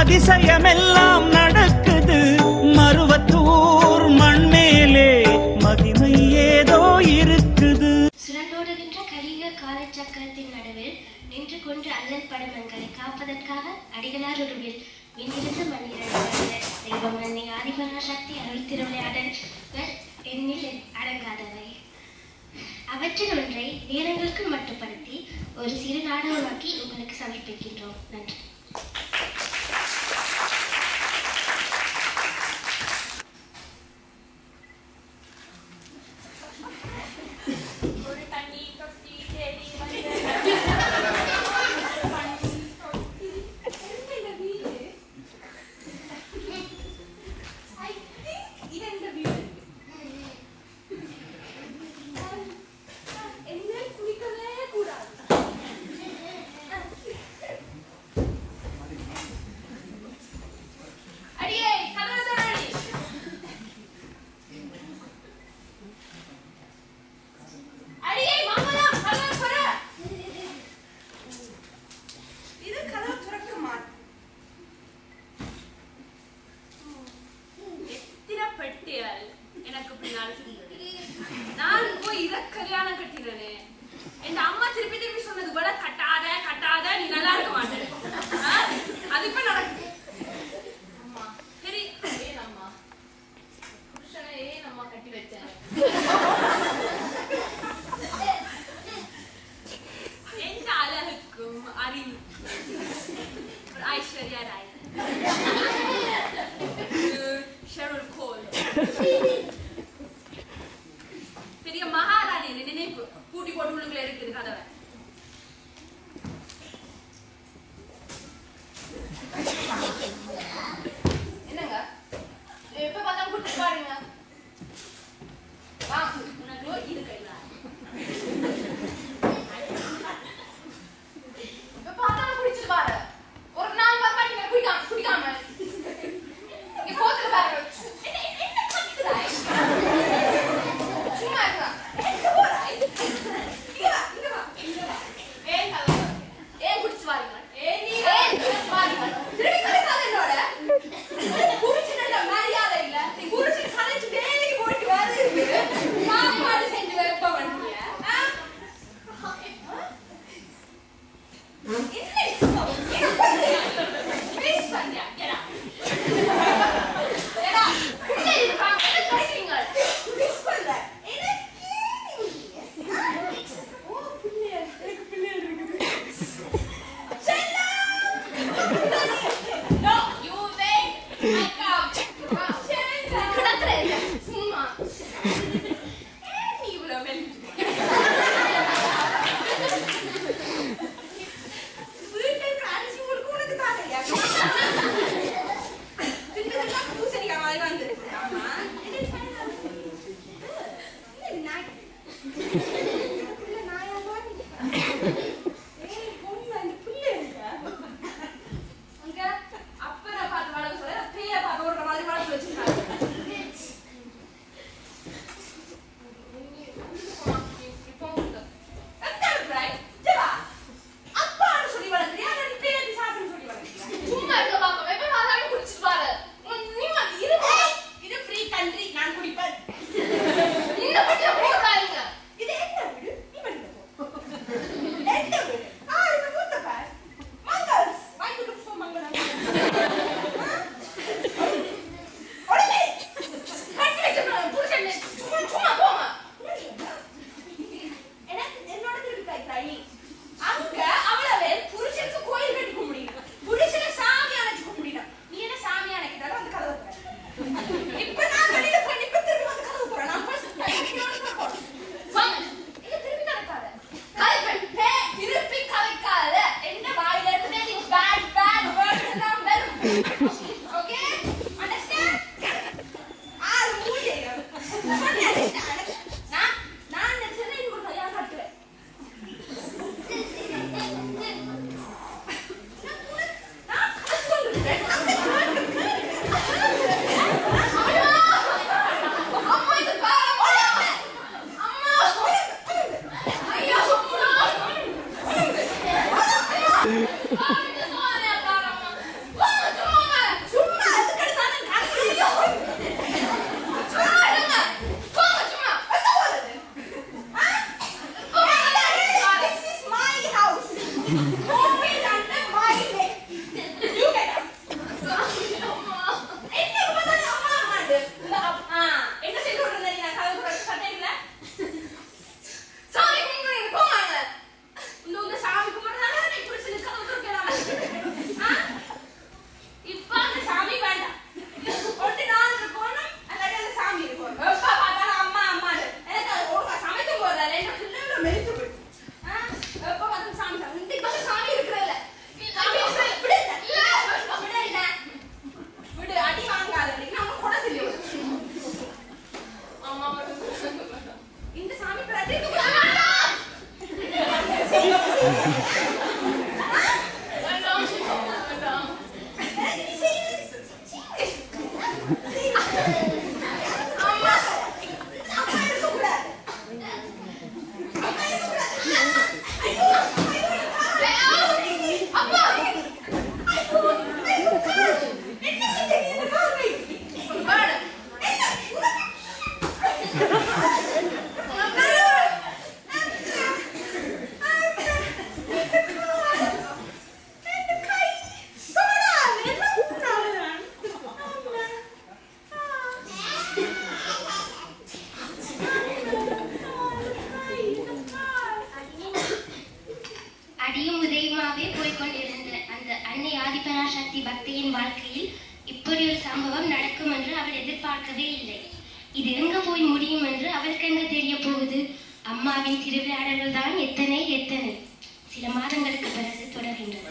அதிசயமெல்லாம் நடக்குது மருவத்தூர் மண்மேலே மகிமை ஏதோ இருக்குது சுழன்றோடுகின்ற கலியுக காலச்சக்கரத்தின் நடுவில் நின்று கொண்டு அல்லல் படும் எங்களை காப்பதற்காக அடிகளார் உருவில் விண்ணிருந்து மண்ணிரண்டு தெய்வம் அன்னை ஆதிபராசக்தி அருள் திருவிளையாடல்கள் எண்ணில் அடங்காதவை அவற்றில் ஒன்றை நேரங்களுக்கு மட்டுப்படுத்தி ஒரு சிறு நாடகமாக்கி உங்களுக்கு சமர்ப்பிக்கின்றோம் நன்றி ஒரு தண்ணி தொட்டி தேடி வந்து அடியே கதவை திறடி. அடியே மாமலாம் கதவை திற. இது கதவு திறக்க மாட்டேன் எத்தனை பெட்டியால் எனக்கு பின்னால் திரிந்தது. நான் போய் இத கல்யாணம் கட்டினேனே என் அம்மா திருப்பி திருப்பி சொன்னது கூட கட்டாத கட்டாத நீ நல்லா இருக்க மாட்டே ஆ? அது இப்ப நடக்குது அம்மா சரி ஏன் அம்மா புருஷனை ஏன் அம்மா கட்டி வச்சேன் எந்த அழகுக்கும் அறிவு ஒரு ஐஸ்வர்யா ராய் ஷெரல் கோல் பெரிய மகாராணி நினைப்பு பூட்டி போட்டு உள்ளுக்குள்ள இருக்குது கதவை என்னங்க எப்ப பார்த்தாலும் கூட்டு பாருங்க வா உனக்கு இது கையில எப்ப பார்த்தாலும் குடிச்சிட்டு பாரு ஒரு நாள் பார்க்க மாட்டீங்க குடிக்காம குடிக்காம இங்க கோத்துல பாருங்க என்ன என்ன என்ன கத்துறாய் சும்மா இருக்கா எங்க போறாய் இங்க வா இங்க வா இங்க வா ஏன் கதவு ஏன் குடிச்சு வாருங்க ஏன் நீ ஏன் குடிச்சு வாருங்க திருடி கலைக்காத என்னோட குடிச்சுட்டு மரியாதை இல்ல நீ குடிச்சு கலைச்சு வேலைக்கு போயிட்டு வருது சாப்பாடு செஞ்சு வைப்ப வண்டிய என்ன Please பண்றியா get out ஏடா உள்ள இருக்காங்க என்ன கடிக்கிறீங்க மிஸ் பண்ற எனக்கு ஓ பிள்ளை எனக்கு பிள்ளை இருக்குது No, you wait. I come. கிடக்குறேன் சும்மா ஏன் நீ இவ்வளவு வெளியிட்டு வீட்டுல இருக்கிற அரிசி முழுக்க உனக்கு தாங்கலையா? திண்டதெல்லாம் பூசணிக்காய் மாதிரி வந்திருக்கு. ஆமா. என்ன பண்ணலாம்? என்ன நாய்? இல்ல, நாயா மாதிரி. ஏய், பொண்ணு, அந்த பிள்ளை இருக்கா? அங்க அப்பனை பார்த்து வளர்க்க சொல்ல, பேயை பார்த்து ஓடுற மாதிரி வளர்த்து வச்சிருக்காங்க. இப்போ உங்களுக்கு. எத்தனை பிராய்? இங்க வா. அப்பான்னு சொல்லி வளர்க்குறியா? இல்ல நீ பேயை பிசாசுன்னு சொல்லி வளர்க்குறியா? சும்மா இருக்க பாப்பா. எப்ப பார்த்தாலும் குடிச்சிட்டு பாரு. உன் நிம்மதி இருக்கு. இது free country. நான் குடிப்பேன். இந்த பட்டியல போடாதீங்க. இது என்ன வீடு? நீ வெளியில போ. என்ன வீடு? ஆ, இது மூத்த பார். மங்கள்ஸ். வாய்க்குள்ள போ, மங்களம். உடனே. கட்டி வச்சிருக்கேன். புருஷன் சும்மா சும்மா போமா. எனக்கு என்னோட திருப்பி காய்க்கிறாய் நீ. அங்க அவ்வளவே புருஷனுக்கு கோயில் கட்டி கும்பிடணும். புருஷனை சாமி அணைச்சு கும்பிடணும். நீ என்ன சாமி அணைக்கிறதால வந்து கதவை திற. இப்ப நான் வெளியில போய் நிப்ப திரும்பி வந்து கதவு திற. நான் first time இன்னொரு தடவை போறேன். வாங்க. இங்க திருப்பி கலக்காத. கலைப்பேன். ஹே, திருப்பி கலைக்காத. என்ன வாயில இருந்து நீ bad, bad words எல்லாம் வரும். Okay? Understand? ஆறு மூலைகள். சொன்னேன். நான் நான் நினைச்சேன்னா இது ஒரு கல்யாணம் கட்டுவேன் அம்மா பராசக்தி பக்தியின் வாழ்க்கையில் இப்படி ஒரு சம்பவம் நடக்கும் என்று அவள் எதிர்பார்க்கவே இல்லை இது எங்க போய் முடியும் என்று அவளுக்கு எங்க தெரிய போகுது அம்மாவின் திருவிளையாடல்கள் தான் எத்தனை எத்தனை சில மாதங்களுக்கு பிறகு தொடர்கின்றது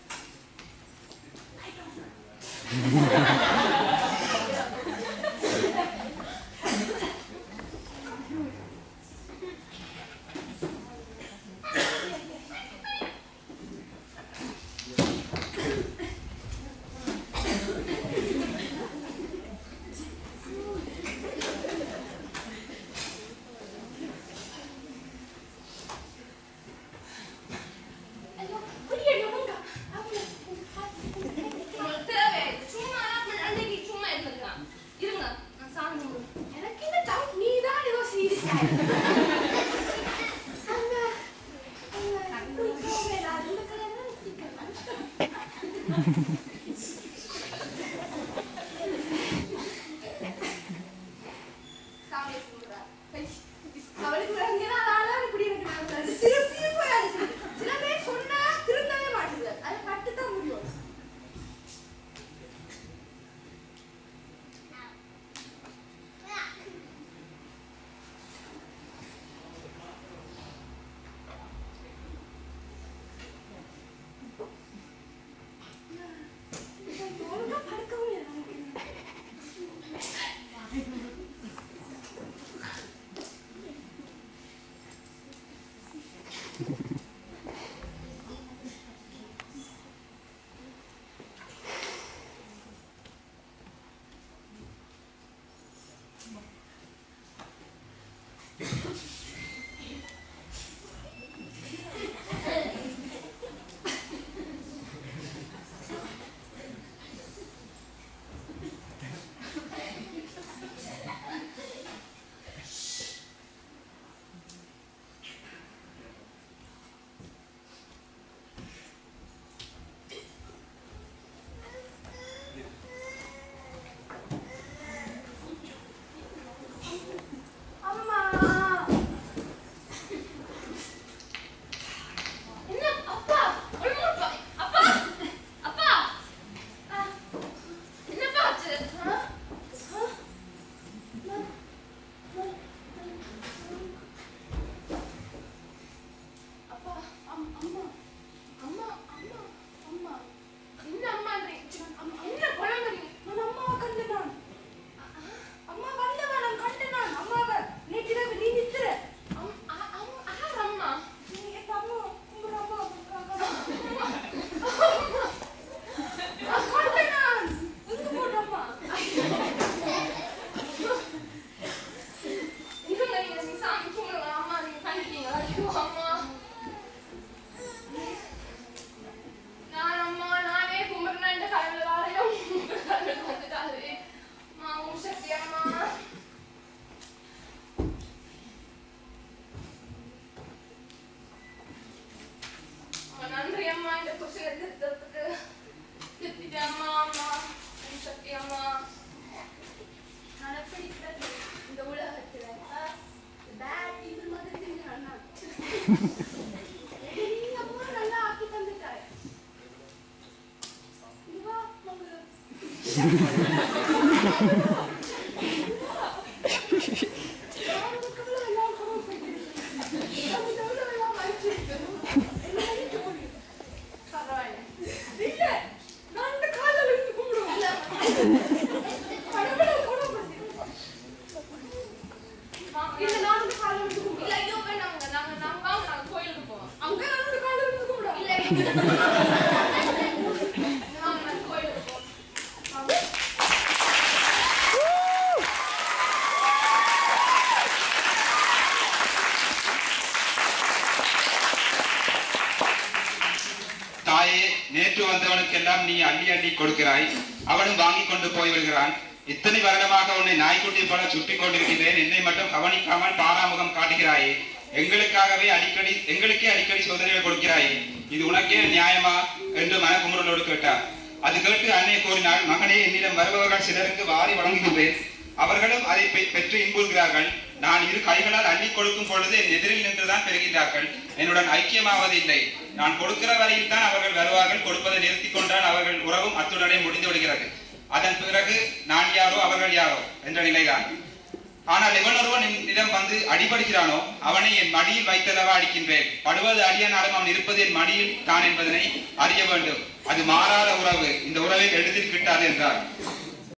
ஐயோ, புரியல, வாங்க. அவங்க, உங்களுக்கு தேவை. சும்மா நான் அன்னைக்கு சும்மா இருந்திருக்கான். இருங்க, நான் சாமி கும்பிடுறேன். எனக்கு இந்த doubt, நீதான் ஏதோ serious ஆ இருக்க. அங்க, அங்க, குளிக்கவே இல்லை. அந்த கலர் தான் குளிக்கலாம். சாமியை கும்பிடுறா. அவளுக்கு அங்கேதான் ஆளான இப்படி இருக்கு நான் சொல்றது. திருப்பி போய் அது சொல்லு. சில பேர் சொன்னா திருந்தவே மாட்டுது அது பட்டுதான் முடியும் ஒழுங்கா படுக்கவும் இல்லை நமக்கு. அம்மா என்ன அப்பா ஒழுங்கா அப்பா அப்பா ஆ, என்னப்பா ஆச்சு ஆ? ஆ? நான்- நான்- அப்பா அம்- அம்மா அம்மா அம்மா அம்மா என்ன அம்மான்றீங்க அம்மா என்ன குழம்புறீங்க நான் அம்மாவை கண்டு நான் அம்மா வந்தவ நான் கண்டு நான் அம்மாவை நேற்றிரவு நீ நித்துற அம் அ- அம் ஆர் அம்மா நீ என் அம்மா உங்க அம்மா அம்மா நான் கண்டு நான் எங்க போட்ட அம்மா இருங்க நீங்க நீ சாமி கும்பிடுங்க அம்மா நீங்க கண்டுட்டீங்க ஐயோ அம்மா நான் அம்மா நானே கும்பிடுறேன் கடவுள் வாரையும் கடவுள் வந்துட்டாரு அம்மா உன் சக்தி அம்மா அம்மா, நன்றி அம்மா இந்த கொஸ்டினை திருத்தத்துக்கு திருத்திட்டேன் அம்மா அம்மா உன் சக்தி அம்மா நான் எப்படி இருக்கிறது இந்த உலகத்துல ஆ? பேட் இது மாதிரி திங்கிறான் நான். நீ அம்மா நல்லா ஆக்கி தந்துட்டாய் இதுவா மங்களம் தாயே நேற்று வந்தவனுக்கெல்லாம் நீ அள்ளி அள்ளி கொடுக்கிறாய் அவனும் வாங்கி கொண்டு போய் விடுகிறான் இத்தனை வருடமாக உன்னை நாய்க்குட்டி போல சுற்றி கொண்டிருக்கின்றேன் என்னை மட்டும் கவனிக்காமல் பாராமுகம் காட்டுகிறாயே எங்களுக்காகவே அடிக்கடி எங்களுக்கே அடிக்கடி சோதனைகள் கொடுக்கிறாயே இது உனக்கே நியாயமா என்று மனக்குமுறலோடு கேட்டார் அது கேட்டு அன்னை கூறினாள் மகனே என்னிடம் வருபவர்கள் சிலருக்கு வாரி வழங்குகின்றேன் அவர்களும் அதை பெ- பெற்று இன்புறுகிறார்கள் நான் இரு கைகளால் அள்ளி கொடுக்கும் பொழுது என் எதிரில் நின்றுதான் பெறுகின்றார்கள் என்னுடன் ஐக்கியமாவது இல்லை நான் கொடுக்கிற வரையில் தான் அவர்கள் வருவார்கள் கொடுப்பதை நிறுத்திக் கொண்டால் அவர்கள் உறவும் அத்துடனே முடிந்து விடுகிறது அதன் பிறகு நான் யாரோ அவர்கள் யாரோ என்ற நிலைதான் ஆனால் எவன் ஒருவன் என்னிடம் வந்து அடிபடுகிறானோ அவனை என் மடியில் வைத்தளவா அடிக்கின்றேன் படுவது அடியானாலும் அவன் இருப்பது என் மடியில் தான் என்பதனை அறிய வேண்டும் அது மாறாத உறவு இந்த உறவை எளிதில் கிட்டாது என்றார்